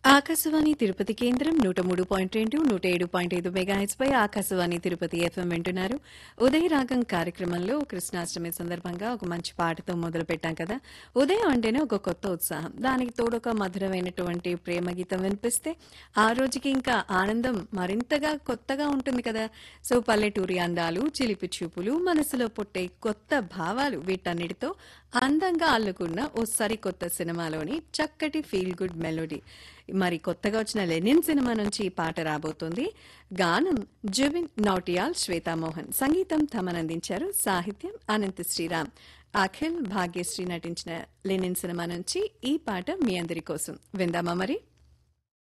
ఆకాశవాణి తిరుపతి కేంద్రం నూట మూడు పాయింట్ రెండు నూట ఏడు పాయింట్ ఐదు మెగాహెచ్ పై ఆకాశవాణి తిరుపతి ఎఫ్ఎం వింటున్నారు ఉదయ రాగం కార్యక్రమంలో కృష్ణాష్టమి సందర్భంగా ఒక మంచి పాటతో మొదలు పెట్టాం కదా ఉదయం అంటేనే ఒక కొత్త ఉత్సాహం దానికి తోడు ఒక మధురమైనటువంటి ప్రేమ గీతం వినిపిస్తే ఆ రోజుకి ఇంకా ఆనందం మరింతగా కొత్తగా ఉంటుంది కదా సో పల్లెటూరి అందాలు చిలిపి చూపులు మనసులో పుట్టే కొత్త భావాలు వీటన్నిటితో అందంగా అల్లుకున్న ఓ సరికొత్త సినిమాలోని చక్కటి ఫీల్ గుడ్ మెలోడీ మరి కొత్తగా వచ్చిన లెనిన్ సినిమా నుంచి ఈ పాట రాబోతుంది గానం జుబిన్ నౌటియాల్ శ్వేతామోహన్ సంగీతం తమనందించారు సాహిత్యం అనంత శ్రీరామ్ అఖిల్ భాగ్యశ్రీ నటించిన లెనిన్ సినిమా నుంచి ఈ పాట మీ అందరి కోసం విందామా మరి